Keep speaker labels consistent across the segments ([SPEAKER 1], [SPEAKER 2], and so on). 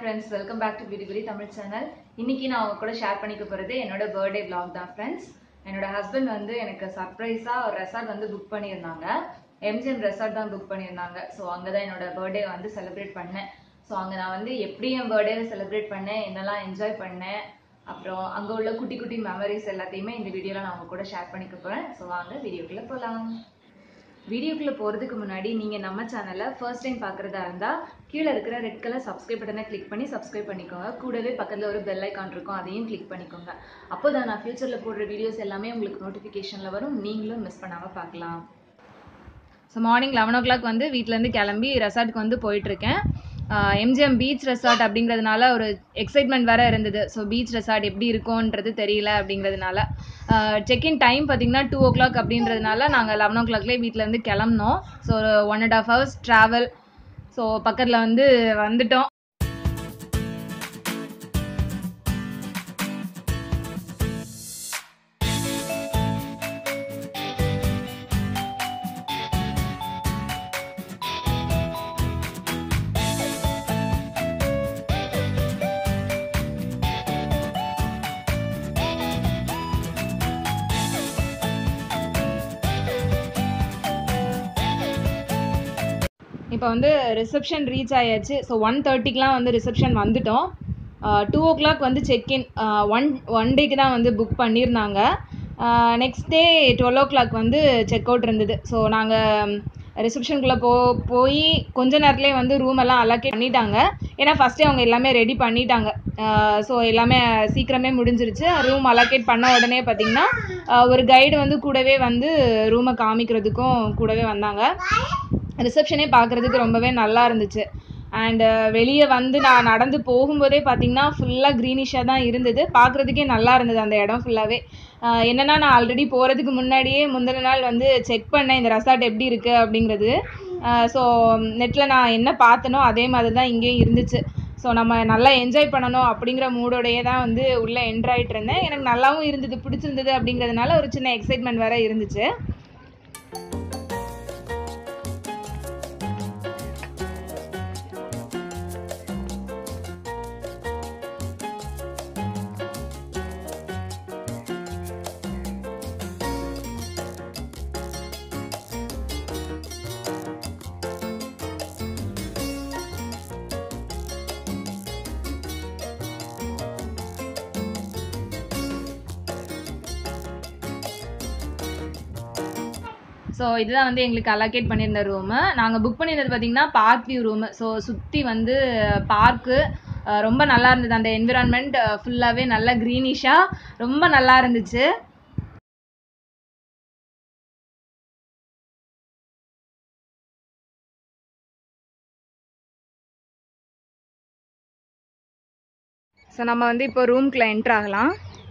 [SPEAKER 1] Friends welcome back to beautifully Tamil channel இன்னைக்கு நான் உங்க கூட ஷேர் பண்ணிக்க போறது என்னோட பர்த்டே vlog தான் ஃப்ரெண்ட்ஸ் என்னோட ஹஸ்பண்ட் வந்து எனக்கு சர்ப்ரைஸா ஒரு ரெசார்ட் வந்து புக் பண்ணியிருந்தாங்க எம்ஜிஎம் ரெசார்ட் தான் புக் பண்ணியிருந்தாங்க ஸோ அங்கே தான் என்னோட பர்த்டே வந்து செலிப்ரேட் பண்ணேன் ஸோ அங்கே நான் வந்து எப்படி என் பர்த்டேவை செலிப்ரேட் பண்ணேன் என்னெல்லாம் என்ஜாய் பண்ணேன் அப்புறம் அங்கே உள்ள குட்டி குட்டி மெமரிஸ் எல்லாத்தையுமே இந்த வீடியோவில் நான் உங்க கூட ஷேர் பண்ணிக்க போகிறேன் ஸோ வாங்க வீடியோக்குள்ளே போகலாம் வீடியோக்குள்ள போறதுக்கு முன்னாடி நீங்க நம்ம சேனலை ஃபர்ஸ்ட் டைம் பார்க்கறதா இருந்தா கீழே இருக்கிற ரெட் கலர் சப்ஸ்கிரைப் பட்டனை கிளிக் பண்ணி சப்ஸ்கிரைப் பண்ணிக்கோங்க கூடவே பக்கத்துல ஒரு பெல் ஐக்கான் இருக்கும் அதையும் கிளிக் பண்ணிக்கோங்க அப்போதான் நான் ஃபியூச்சர்ல போடுற வீடியோஸ் எல்லாமே உங்களுக்கு நோட்டிஃபிகேஷன்ல வரும் நீங்களும் மிஸ் பண்ணாம பார்க்கலாம் so morning eleven o'clock வந்து வீட்டிலேருந்து கிளம்பி ரெசார்ட்டுக்கு வந்து போயிட்டுருக்கேன் எம்ஜிஎம் பீச் ரெசார்ட் அப்படிங்கிறதுனால ஒரு எக்ஸைட்மெண்ட் வேற இருந்தது ஸோ பீச் ரெசார்ட் எப்படி இருக்கும்ன்றது தெரியல அப்படிங்கிறதுனால செக்இன் டைம் பார்த்தீங்கன்னா டூ ஓ கிளாக் அப்படின்றதுனால நாங்கள் லெவன் ஓ கிளாக்லேயே வீட்டிலேருந்து கிளம்புனோம் ஸோ ஒரு one and half hours travel so பக்கத்தில் வந்து வந்துட்டோம் இப்போ வந்து ரிசப்ஷன் ரீச் ஆயாச்சு ஸோ ஒன் தேர்ட்டிக்கெலாம் வந்து ரிசப்ஷன் வந்துட்டோம் டூ ஓ கிளாக் வந்து செக்இன் ஒன் ஒன் டேக்கு தான் வந்து புக் பண்ணியிருந்தாங்க next day twelve o'clock வந்து செக் அவுட் இருந்தது ஸோ நாங்கள் ரிசப்ஷனுக்குள்ளே போ போய் கொஞ்ச நேரத்துலேயே வந்து ரூம் எல்லாம் அலோகேட் பண்ணிட்டாங்க ஏன்னா ஃபஸ்ட்டே அவங்க எல்லாமே ரெடி பண்ணிட்டாங்க ஸோ எல்லாமே சீக்கிரமே முடிஞ்சிருச்சு ரூம் அலோகேட் பண்ண உடனே பார்த்தீங்கன்னா ஒரு கைடு வந்து கூடவே வந்து ரூமை காமிக்கிறதுக்கும் கூடவே வந்தாங்க ரிசப்ஷனே பார்க்குறதுக்கு ரொம்பவே நல்லா இருந்துச்சு அண்ட் வெளியே வந்து நான் நடந்து போகும்போதே பார்த்தீங்கன்னா ஃபுல்லாக க்ரீனிஷாக தான் இருந்தது பார்க்குறதுக்கே நல்லா இருந்தது அந்த இடம் ஃபுல்லாகவே என்னென்னா நான் ஆல்ரெடி போகிறதுக்கு முன்னாடியே முந்தின நாள் வந்து செக் பண்ணேன் இந்த ரெசார்ட் எப்படி இருக்குது அப்படிங்கிறது ஸோ நெட்டில் நான் என்ன பார்த்தனோ அதே மாதிரி தான் இங்கேயும் இருந்துச்சு ஸோ நம்ம நல்லா என்ஜாய் பண்ணணும் அப்படிங்கிற மூடோடையே தான் வந்து உள்ளே என்ட்ராயிட்டு இருந்தேன் எனக்கு நல்லாவும் இருந்தது பிடிச்சிருந்தது அப்படிங்கிறதுனால ஒரு சின்ன எக்ஸைட்மெண்ட் வேறு இருந்துச்சு ஸோ இதுதான் வந்து எங்களுக்கு அலோகேட் பண்ணியிருந்த ரூமு நாங்கள் புக் பண்ணியிருந்தது பார்த்தீங்கன்னா பார்க் வியூ ரூமு ஸோ சுற்றி வந்து பார்க்கு ரொம்ப நல்லா இருந்தது அந்த என்விரான்மெண்ட் ஃபுல்லாகவே நல்லா க்ரீனிஷாக ரொம்ப நல்லா இருந்துச்சு ஸோ நம்ம வந்து இப்போ ரூம்குள்ளே என்ட்ரு ஆகலாம்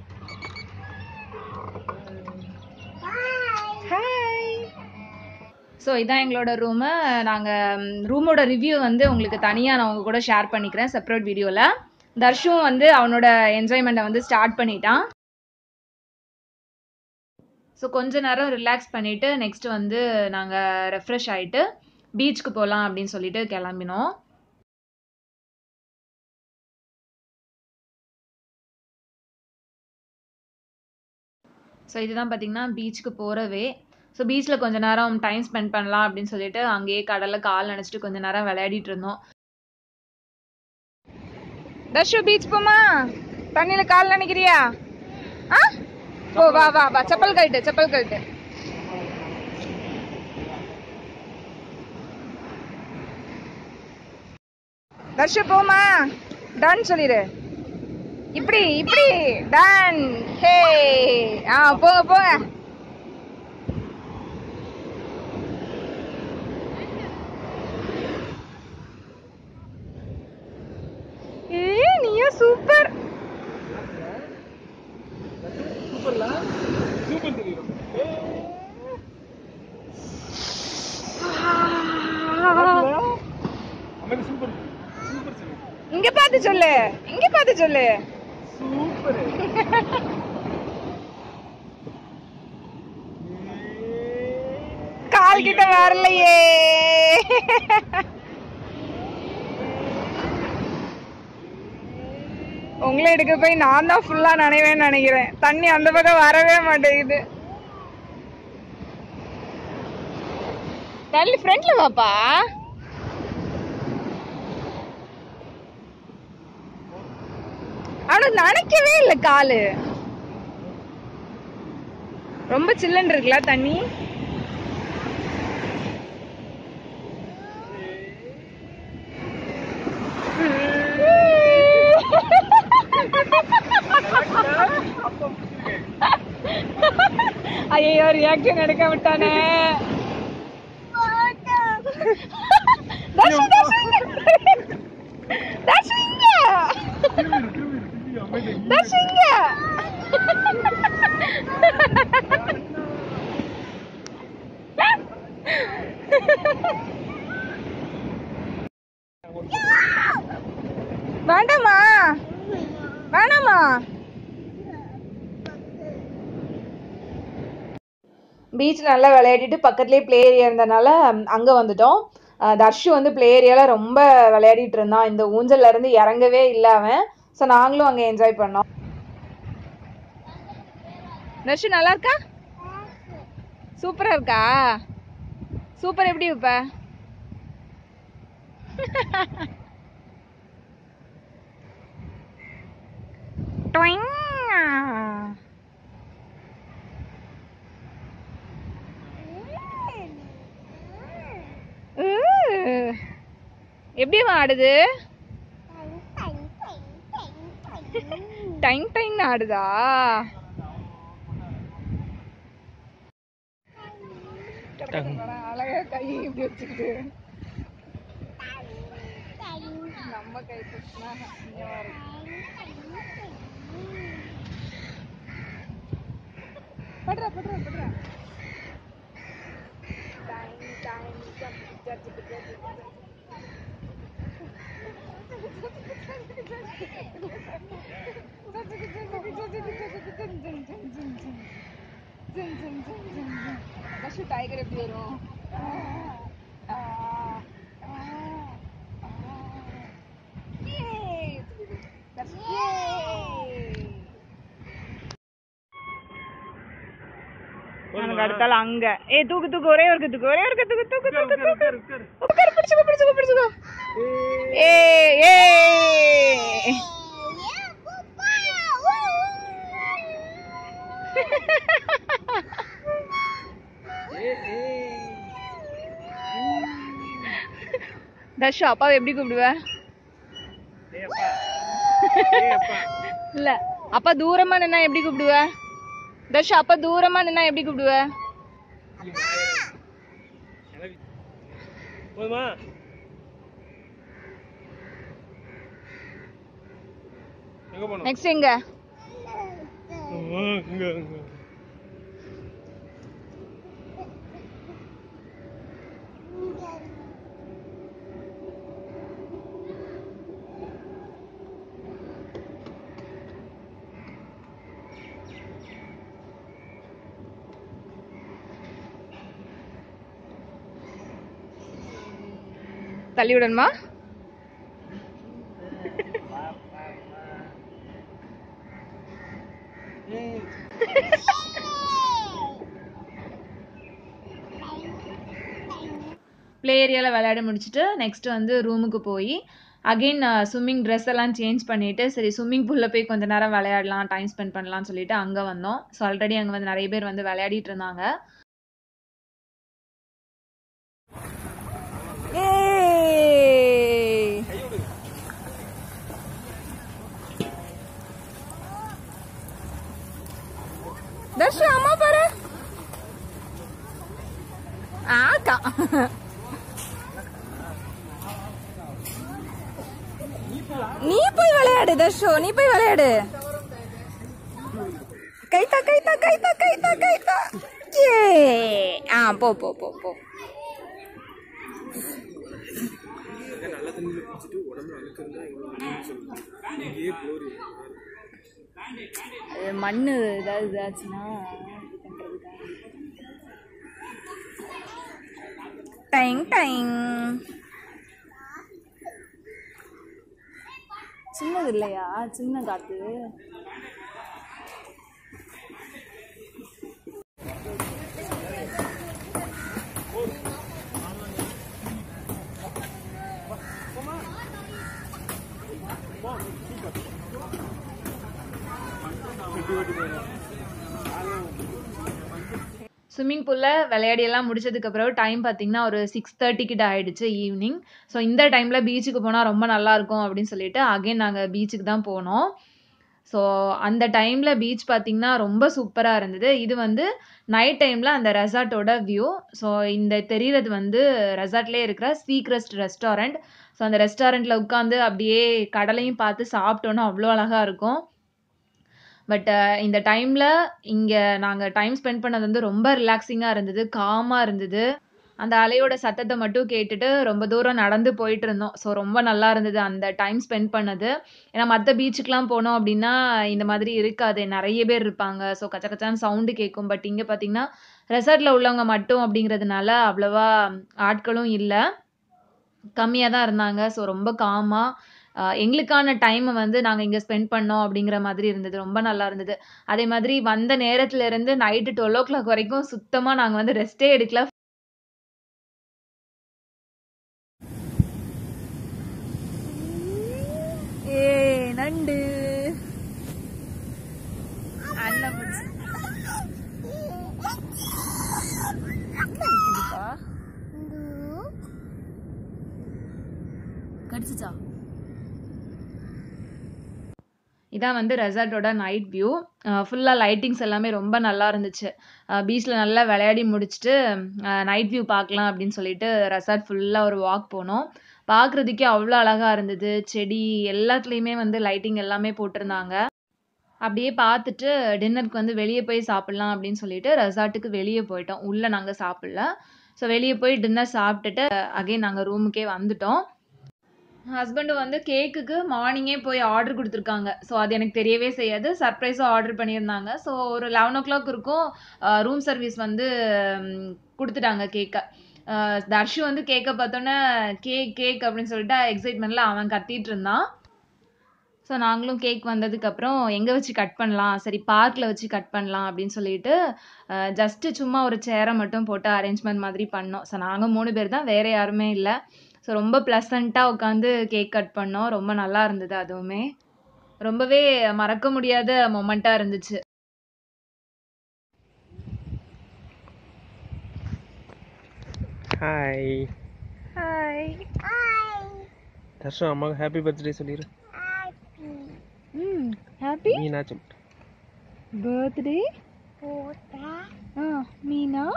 [SPEAKER 1] ஸோ இதான் எங்களோட ரூமு நாங்கள் ரூமோட ரிவ்யூ வந்து உங்களுக்கு தனியாக நான் உங்கள் கூட ஷேர் பண்ணிக்கிறேன் செப்பரேட் வீடியோவில் தர்ஷும் வந்து அவனோட என்ஜாய்மெண்ட்டை வந்து ஸ்டார்ட் பண்ணிட்டான் ஸோ கொஞ்ச நேரம் ரிலாக்ஸ் பண்ணிவிட்டு நெக்ஸ்ட் வந்து நாங்கள் ரெஃப்ரெஷ் ஆகிட்டு பீச்சுக்கு போகலாம் அப்படின்னு சொல்லிட்டு கிளம்பினோம் ஸோ இதுதான் பார்த்தீங்கன்னா பீச்சுக்கு போகிறவே ஸோ பீச்சில் கொஞ்ச நேரம் டைம் ஸ்பெண்ட் பண்ணலாம் அப்படின்னு சொல்லிட்டு அங்கேயே கடலில் கால் நினச்சிட்டு கொஞ்ச நேரம் விளையாடிட்டு இருந்தோம் தர்ஷு பீச் போமா தண்ணியில் கால் நினைக்கிறியா ஆ ஓ வா வா வா செப்பல் கழட்டு செப்பல் கழட்டு தர்ஷு போமா டன் சொல்லிடு இப்படி இப்படி டன் ஹே ஆ போங்க போங்க ஏ நீயா சூப்பர் இங்க பார்த்து சொல்லு இங்க பார்த்து சொல்லு
[SPEAKER 2] சூப்பர்
[SPEAKER 1] கால் கிட்ட வரலையே
[SPEAKER 2] உங்களை எடுக்க போய் நான் தான் ஃபுல்லா நனைவேன்னு நினைக்கிறேன் தண்ணி அந்த பக்கம் வரவே மாட்டேங்குது தள்ளி ஃப்ரண்ட்ல வாப்பா அவனுக்கு நனைக்கவே இல்லை காலு ரொம்ப சில்லுன்னு இருக்குல்ல தண்ணி ஐயோ ரியாக்ஷன் எடுக்க விட்டானே தர்ஷு, தர்ஷு இங்க. தர்ஷு இங்க. தர்ஷு இங்க. வேண்டாமா வேணாமா பீச் நல்லா விளையாடிட்டு பக்கத்துலேயே ப்ளே ஏரியா இருந்தனால அங்கே வந்துட்டோம் அஹ் தர்ஷு வந்து ப்ளே ஏரியாவில் ரொம்ப விளையாடிட்டு இருந்தான் இந்த ஊஞ்சல்ல இருந்து இறங்கவே இல்லை அவன் ஸோ நாங்களும் அங்கே என்ஜாய் பண்ணோம் தர்ஷு நல்லா இருக்கா சூப்பராக இருக்கா சூப்பர் எப்படி வைப்ப Toing. Ooh. எப்படி அவன் ஆடுது டைங் டைங் ஆடுதா அழகா கை இப்படி வச்சுக்கிட்டு நம்ம கை குட்டினா அசிங்கமா இருக்கு. படுறா படுறா படுறா time time jump jump jump tiger எப்படி வரும் எனக்கு அடுத்தால அங்க ஏ தூக்கு தூக்கு ஒரே ஒரு தூக்கு ஒரே ஒரு தூக்கு தூக்கு தூக்கு தூக்கு உட்காரு பிடிச்சுக்கோ பிடிச்சுக்கோ பிடிச்சுக்கோ ஏ ஏ தர்ஷு அப்பாவை எப்படி கூப்பிடுவ இல்ல அப்பா தூரமா நின்னா எப்படி கூப்பிடுவ தர்ஷு அப்பா தூரமா நின்னா எப்படி கூப்பிடுவ
[SPEAKER 3] போதுமா எங்க போனோம்
[SPEAKER 2] நெக்ஸ்ட் எங்க
[SPEAKER 3] இங்க இங்க
[SPEAKER 2] தள்ளி விடணுமா ப்ளே ஏரியாவில் விளையாட முடிச்சுட்டு நெக்ஸ்ட் வந்து ரூமுக்கு போய் அகெயின் ஸ்விம்மிங் ட்ரெஸ் எல்லாம் சேஞ்ச் பண்ணிட்டு சரி ஸ்விம்மிங் பூலில் போய் கொஞ்ச நேரம் விளையாடலாம் டைம் ஸ்பெண்ட் பண்ணலாம்னு சொல்லிட்டு அங்கே வந்தோம் ஸோ ஆல்ரெடி அங்கே வந்து நிறைய பேர் வந்து விளையாடிட்டு இருந்தாங்க தர்ஷு அம்மா பாரு ஆக்கா நீ போய் விளையாடு தர்ஷு நீ போய் விளையாடு கைத்தா கைத்தா கைத்தா கைத்தா கைத்தா ஏ ஆ போ போ போ போ அது மண்ணு ஏதாவது இதாச்சுன்னா இது பண்றதுக்காக. டைங் டைங் சின்னது இல்லையா சின்ன காத்து ஸ்விம்மிங் பூலில் விளையாடி எல்லாம் முடிச்சதுக்கு அப்புறம் டைம் பார்த்தீங்கன்னா ஒரு சிக்ஸ் தேர்ட்டி கிட்ட ஆயிடுச்சு ஈவினிங் ஸோ இந்த டைமில் பீச்சுக்கு போனால் ரொம்ப நல்லா இருக்கும் அப்படின்னு சொல்லிட்டு அகைன் நாங்கள் பீச்சுக்கு தான் போனோம் ஸோ அந்த டைமில் பீச் பார்த்தீங்கன்னா ரொம்ப சூப்பராக இருந்தது இது வந்து நைட் டைமில் அந்த ரெசார்ட்டோட வியூ ஸோ இந்த தெரிகிறது வந்து ரெசார்ட்லேயே இருக்கிற ஸ்வீக்ரெஸ்ட் ரெஸ்டாரண்ட் ஸோ அந்த ரெஸ்டாரண்ட்டில் உட்காந்து அப்படியே கடலையும் பார்த்து சாப்பிட்டோன்னா அவ்வளோ அழகாக இருக்கும் பட் இந்த டைமில் இங்கே நாங்கள் டைம் ஸ்பெண்ட் பண்ணது வந்து ரொம்ப ரிலாக்ஸிங்காக இருந்தது காமாக இருந்தது அந்த அலையோட சத்தத்தை மட்டும் கேட்டுட்டு ரொம்ப தூரம் நடந்து போயிட்டு இருந்தோம் ஸோ ரொம்ப நல்லா இருந்தது அந்த டைம் ஸ்பெண்ட் பண்ணது ஏன்னா மற்ற பீச்சுக்கெலாம் போனோம் அப்படின்னா இந்த மாதிரி இருக்காது நிறைய பேர் இருப்பாங்க ஸோ கச்ச கச்சான்னு சவுண்டு கேட்கும் பட் இங்கே பார்த்தீங்கன்னா ரெசார்ட்டில் உள்ளவங்க மட்டும் அப்படிங்கிறதுனால அவ்வளோவா ஆட்களும் இல்லை கம்மியாக தான் இருந்தாங்க ஸோ ரொம்ப காமாக எங்களுக்கான டைமை வந்து நாங்கள் இங்கே ஸ்பெண்ட் பண்ணோம் அப்படிங்கிற மாதிரி இருந்தது ரொம்ப நல்லா இருந்தது அதே மாதிரி வந்த நேரத்துல இருந்து நைட்டு டுவெல் ஓ கிளாக் வரைக்கும் சுத்தமாக நாங்கள் வந்து ரெஸ்ட்டே எடுக்கல ஏ நண்டு அண்ணன் பிடிச்சி கடிச்சிச்சா இதான் வந்து ரெசார்ட்டோட நைட் வியூ ஃபுல்லாக லைட்டிங்ஸ் எல்லாமே ரொம்ப நல்லா இருந்துச்சு பீச்சில் நல்லா விளையாடி முடிச்சுட்டு நைட் வியூ பார்க்கலாம் அப்படின்னு சொல்லிட்டு ரெசார்ட் ஃபுல்லாக ஒரு வாக் போனோம் பார்க்குறதுக்கே அவ்வளோ அழகாக இருந்தது செடி எல்லாத்துலேயுமே வந்து லைட்டிங் எல்லாமே போட்டிருந்தாங்க அப்படியே பார்த்துட்டு டின்னருக்கு வந்து வெளியே போய் சாப்பிட்லாம் அப்படின்னு சொல்லிட்டு ரெசார்ட்டுக்கு வெளியே போயிட்டோம் உள்ளே நாங்கள் சாப்பிடல ஸோ வெளியே போய் டின்னர் சாப்பிட்டுட்டு அகைன் நாங்கள் ரூமுக்கே வந்துட்டோம் ஹஸ்பண்டு வந்து கேக்குக்கு மார்னிங்கே போய் ஆர்டர் கொடுத்துருக்காங்க ஸோ அது எனக்கு தெரியவே செய்யாது சர்ப்ரைஸாக ஆர்டர் பண்ணியிருந்தாங்க ஸோ ஒரு லெவன் ஓ கிளாக் இருக்கும் ரூம் சர்வீஸ் வந்து ம், கொடுத்துட்டாங்க கேக்கை தர்ஷு வந்து கேக்கை பார்த்தோன்னே கேக் கேக் அப்படின்னு சொல்லிட்டு எக்ஸைட்மெண்ட்டில் அவன் கத்திட்டு இருந்தான் ஸோ நாங்களும் கேக் வந்ததுக்கப்புறம் எங்கே வச்சு கட் பண்ணலாம் சரி பார்க்கில் வச்சு கட் பண்ணலாம் அப்படின்னு சொல்லிட்டு ஜஸ்ட்டு சும்மா ஒரு சேரை மட்டும் போட்டு அரேஞ்ச்மெண்ட் மாதிரி பண்ணோம் ஸோ நாங்கள் மூணு பேர் தான் வேறு யாருமே இல்லை ஸோ ரொம்ப ப்ளசண்ட்டாக உட்காந்து கேக் கட் பண்ணோம் ரொம்ப நல்லா இருந்தது அதுவுமே ரொம்பவே மறக்க முடியாத மொமெண்ட்டாக இருந்துச்சு
[SPEAKER 3] ஹாய்
[SPEAKER 2] ஹாய்
[SPEAKER 3] தர்ஷம் அம்மாவுக்கு ஹாப்பி பர்த்டே சொல்லிடு
[SPEAKER 2] ம் ஹாப்பி
[SPEAKER 3] மீனா சொல்
[SPEAKER 2] பர்த்டே ஆ மீனா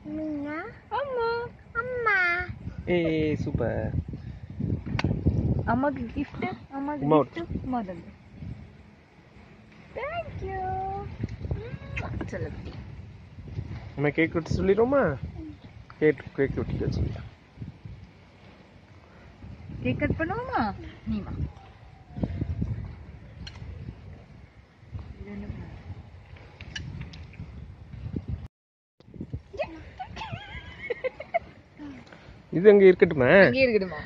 [SPEAKER 2] அம்மா
[SPEAKER 3] ஏ சூப்பர்
[SPEAKER 2] அம்மாக்கு கிஃப்ட் அம்மாக்கு
[SPEAKER 3] அம்மா
[SPEAKER 2] gift. அம்மா தந்து தேங்க்யூ சொல்லி
[SPEAKER 3] நம்ம கேக் வெட்டி சொல்லிடுவோமா கேக் கேக் வெட்டிக்க சொல்லி
[SPEAKER 2] கேக் கட் பண்ணுவோமா நீமா
[SPEAKER 3] இது அங்கே இருக்கட்டுமா
[SPEAKER 2] அங்கே இருக்கட்டுமா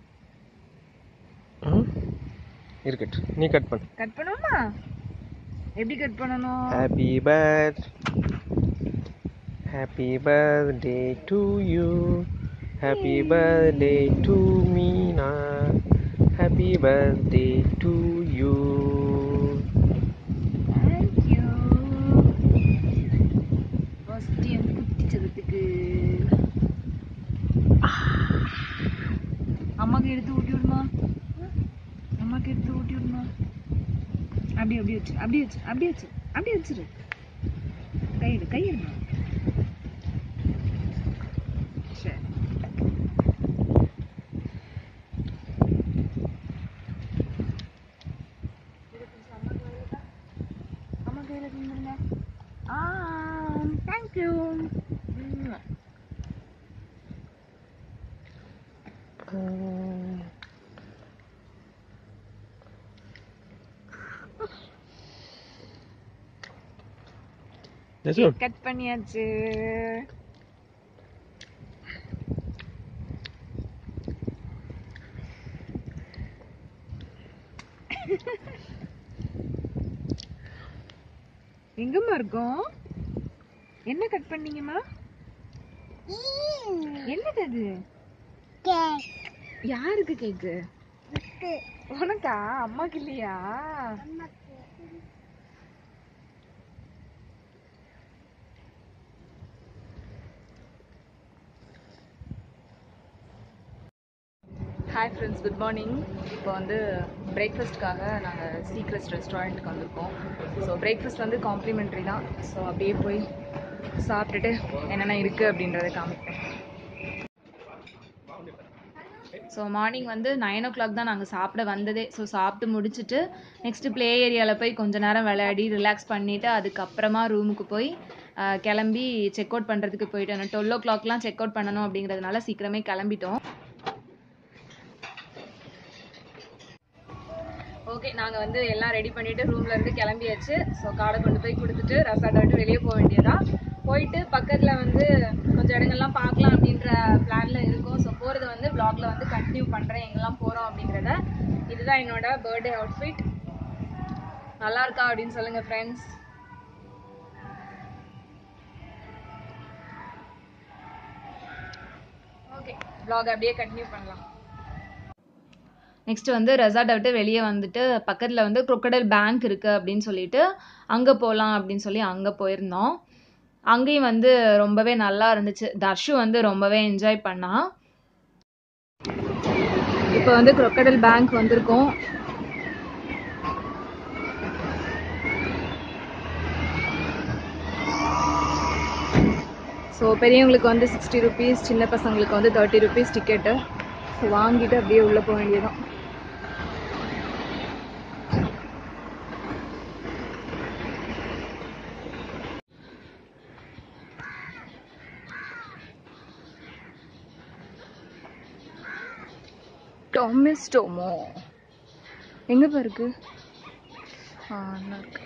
[SPEAKER 3] ம்? இருக்கட்டும் நீ கட் பண்ணு
[SPEAKER 2] கட் பண்ணுவோமா எப்படி கட் பண்ணணும்
[SPEAKER 3] happy birth happy birthday to you happy birthday to Meena happy birthday to you
[SPEAKER 2] thank you first என் குட்டிச்சதுக்கு அம்மாக்கு எடுத்து ஊட்டி விடுமா அம்மாக்கு எடுத்து ஊட்டி விடுமா அப்படி அப்படி வச்சு அப்படி வச்சு அப்படி வச்சு அப்படி வச்சிரு கையிடு கையிடுமா சரி அம்மா கையில தந்துருங்க ஆ தேங்க்யூ
[SPEAKER 3] நிஜம்
[SPEAKER 2] கட் பண்ணியாச்சு எங்கம்மா இருக்கோம் என்ன கட் பண்ணீங்கம்மா என்னது அது யாருக்கு கேக்கு உனக்கா அம்மாக்கு இல்லையா
[SPEAKER 1] ஹாய் ஃப்ரெண்ட்ஸ் குட் மார்னிங் இப்போ வந்து பிரேக்ஃபாஸ்ட்காக நாங்கள் சீக்ரெஸ்ட் ரெஸ்டாரண்ட்டுக்கு வந்திருக்கோம் ஸோ பிரேக்ஃபாஸ்ட் வந்து காம்ப்ளிமெண்ட்ரி தான் ஸோ அப்படியே போய் சாப்பிட்டுட்டு என்னென்ன இருக்குது அப்படின்றத காமிப்பேன்
[SPEAKER 2] ஸோ மார்னிங் வந்து நைன் ஓ கிளாக் தான் நாங்கள் சாப்பிட வந்ததே ஸோ சாப்பிட்டு முடிச்சுட்டு நெக்ஸ்ட்டு ப்ளே ஏரியாவில் போய் கொஞ்ச நேரம் விளையாடி ரிலாக்ஸ் பண்ணிவிட்டு அதுக்கப்புறமா ரூமுக்கு போய் ஆஹ், கிளம்பி செக் அவுட் பண்ணுறதுக்கு போயிட்டோம் டுவெல் ஓ கிளாக்லாம் செக் அவுட் பண்ணணும் அப்படிங்கிறதுனால சீக்கிரமே கிளம்பிட்டோம் ஓகே நாங்கள் வந்து எல்லாம் ரெடி பண்ணிவிட்டு ரூம்ல இருந்து கிளம்பியாச்சு ஸோ கார்டை கொண்டு போய் கொடுத்துட்டு ரெசார்ட்டை விட்டு வெளியே போக வேண்டியதான் போயிட்டு பக்கத்தில் வந்து கொஞ்சம் இடங்கள்லாம் பார்க்கலாம் அப்படின்ற பிளானில் இருக்கும் ஸோ போகிறத வந்து vlogல வந்து கண்டினியூ பண்ணுறேன் எங்கெல்லாம் போகிறோம் அப்படிங்கிறத இதுதான் என்னோட பர்த்டே அவுட்ஃபிட் நல்லா இருக்கா அப்படின்னு சொல்லுங்கள் ஃப்ரெண்ட்ஸ் ஓகே vlog அப்படியே கண்டினியூ பண்ணலாம் நெக்ஸ்ட் வந்து ரெசார்ட்டை விட்டு வெளியே வந்துட்டு பக்கத்தில் வந்து crocodile பேங்க் இருக்குது அப்படின்னு சொல்லிட்டு அங்கே போகலாம் அப்படின்னு சொல்லி அங்கே போயிருந்தோம் அங்கேயும் வந்து ரொம்பவே நல்லா இருந்துச்சு தர்ஷு வந்து ரொம்பவே என்ஜாய் பண்ணா இப்போ வந்து crocodile பேங்க் வந்திருக்கோம் ஸோ பெரியவங்களுக்கு வந்து சிக்ஸ்டி ருபீஸ் சின்ன பசங்களுக்கு வந்து தேர்ட்டி ருபீஸ் டிக்கெட்டு ஸோ வாங்கிட்டு அப்படியே உள்ளே போக வேண்டியதான் டொமிஸ் டோமோ எங்கப்பா இருக்கு ஆ நல்லா இருக்கு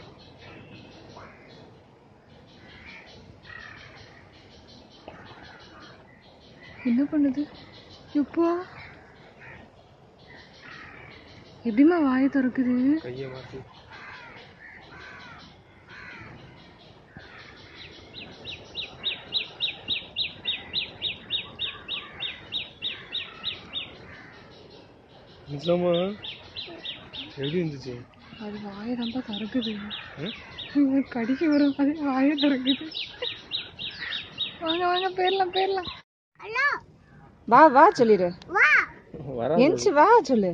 [SPEAKER 2] என்ன பண்ணுது எப்போ எப்படிம்மா வாயை திறக்குது
[SPEAKER 3] கையை மாற்றி நிஜமா எப்படி இருந்துச்சு
[SPEAKER 2] அது வாயை தான்ப்பா திறக்குது
[SPEAKER 3] ஆ?
[SPEAKER 2] கடிக்க வரும் அது வாயை திறக்குது வாங்க வாங்க போயிடலாம் போயிடலாம் வா வா சொல்லிடு
[SPEAKER 3] வரா
[SPEAKER 2] எந்திச்சு வா சொல்லு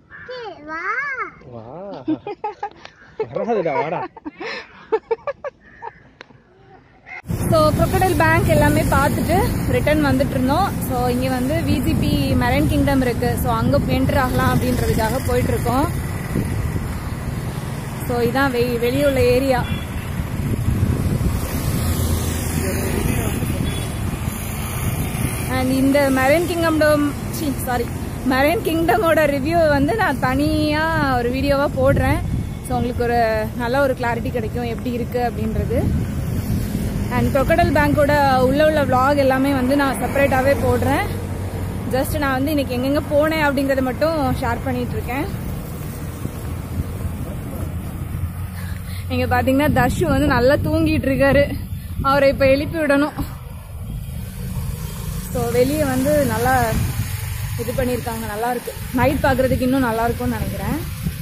[SPEAKER 3] வா வராதுடா வாடா
[SPEAKER 2] ஸோ crocodile பேங்க் எல்லாமே பார்த்துட்டு ரிட்டர்ன் வந்துட்டு இருந்தோம் ஸோ இங்கே வந்து விஜிபி மெரைன் கிங்டம் இருக்கு ஸோ அங்கே என்டர் ஆகலாம் அப்படின்றதுக்காக போயிட்டு இருக்கோம் ஸோ இதான் வெ வெளியே உள்ள ஏரியா அண்ட் இந்த மெரைன் கிங்டம் சாரி மெரைன் கிங்டமோட ரிவ்யூ வந்து நான் தனியாக ஒரு வீடியோவாக போடுறேன் ஸோ உங்களுக்கு ஒரு நல்ல ஒரு கிளாரிட்டி கிடைக்கும் எப்படி இருக்குது அப்படின்றது அண்ட் crocodile பேங்க்கோட உள்ள உள்ள vlog எல்லாமே வந்து நான் செப்பரேட்டாகவே போடுறேன் ஜஸ்ட் நான் வந்து இன்னைக்கு எங்கெங்கே போனேன் அப்படிங்கறத மட்டும் ஷேர் பண்ணிட்டு இருக்கேன் இங்க பாத்தீங்கன்னா தர்ஷு வந்து நல்லா தூங்கிட்டு இருக்காரு அவரை இப்போ எழுப்பி விடணும் ஸோ வெளியே வந்து நல்லா இது பண்ணியிருக்காங்க நல்லா இருக்கு நைட் பார்க்கறதுக்கு இன்னும் நல்லா இருக்கும்னு நினைக்கிறேன்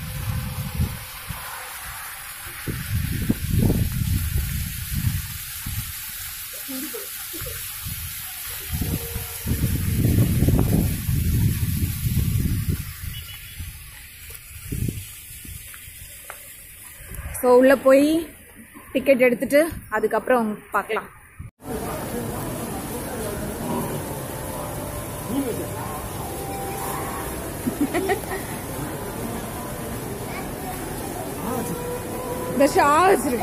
[SPEAKER 2] ஸோ உள்ளே போய் டிக்கெட் எடுத்துட்டு அதுக்கப்புறம் பார்க்கலாம் தர்ஷா வச்சிரு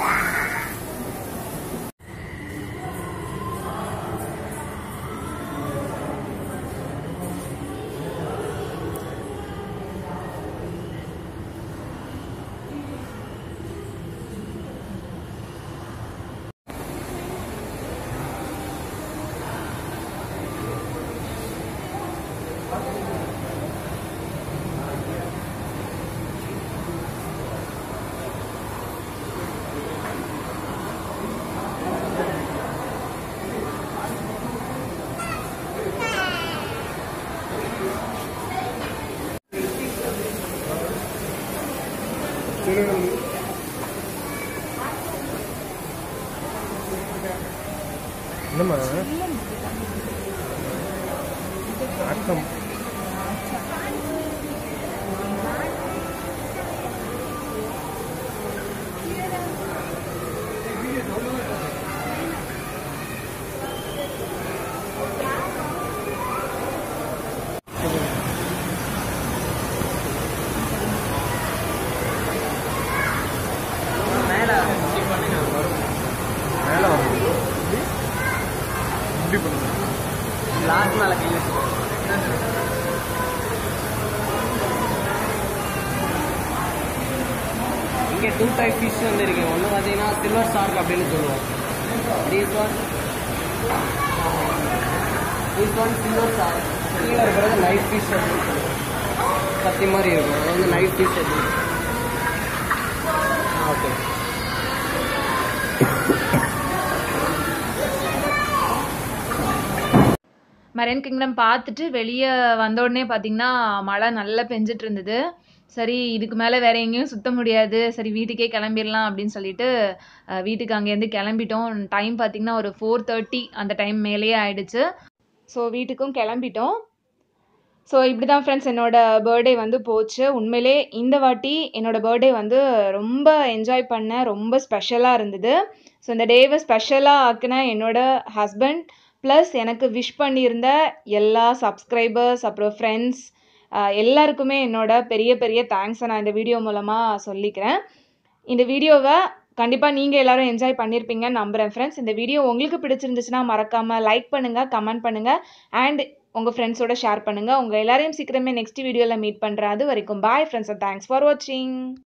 [SPEAKER 3] என்னம்மா ஆக்கம் மேலே வரணும் இப்படி இப்படி பண்ணுங்க
[SPEAKER 4] லாஸ்ட் மேலே கை வச்சு இங்கே டூ டைப் ஃபிஷ் வந்து இருக்கு ஒன்று பார்த்தீங்கன்னா சில்வர் ஷார்க் அப்படின்னு சொல்லுவோம் this one this one silver shark கீழே இருக்கிறது நைட் ஃபிஷ் அப்படின்னு சொல்லுவோம் கத்தி மாதிரி இருக்கும் அது வந்து நைட் ஃபிஷ் அப்படின்னு ஓகே
[SPEAKER 2] மரைன் கிங்டம் பார்த்துட்டு வெளியே வந்த உடனே பார்த்தீங்கன்னா மழை நல்லா பெஞ்சிட்டு இருந்தது சரி இதுக்கு மேலே வேற எங்கேயும் சுத்த முடியாது சரி வீட்டுக்கே கிளம்பிடலாம் அப்படின்னு சொல்லிட்டு அஹ், வீட்டுக்கு அங்கேருந்து கிளம்பிட்டோம் டைம் பார்த்தீங்கன்னா ஒரு ஃபோர் தேர்ட்டி அந்த டைம் மேலேயே ஆயிடுச்சு ஸோ வீட்டுக்கும் கிளம்பிட்டோம் ஸோ இப்படி தான் ஃப்ரெண்ட்ஸ் என்னோட பர்த்டே வந்து போச்சு உண்மையிலே இந்த வாட்டி என்னோட பர்த்டே வந்து ரொம்ப என்ஜாய் பண்ணேன் ரொம்ப ஸ்பெஷலாக இருந்தது ஸோ இந்த டேவை ஸ்பெஷலாக ஆக்கின என்னோட ஹஸ்பண்ட் ப்ளஸ் எனக்கு விஷ் பண்ணியிருந்த எல்லா சப்ஸ்கிரைபர்ஸ் அப்புறம் ஃப்ரெண்ட்ஸ் எல்லாருக்குமே என்னோட பெரிய பெரிய தேங்க்ஸை நான் இந்த வீடியோ மூலமாக சொல்லிக்கிறேன் இந்த வீடியோவை கண்டிப்பாக நீங்கள் எல்லாரும் என்ஜாய் பண்ணியிருப்பீங்கன்னு நம்புகிறேன் ஃப்ரெண்ட்ஸ் இந்த வீடியோ உங்களுக்கு பிடிச்சிருந்துச்சுன்னா மறக்காமல் லைக் பண்ணுங்கள் கமெண்ட் பண்ணுங்கள் அண்ட் உங்கள் ஃப்ரெண்ட்ஸோட ஷேர் பண்ணுங்கள் உங்கள் எல்லாரையும் சீக்கிரமே நெக்ஸ்ட் வீடியோவில் மீட் பண்ணுறேன் அது வரைக்கும் பாய் ஃப்ரெண்ட்ஸ் தேங்க்ஸ் ஃபார் வாட்சிங்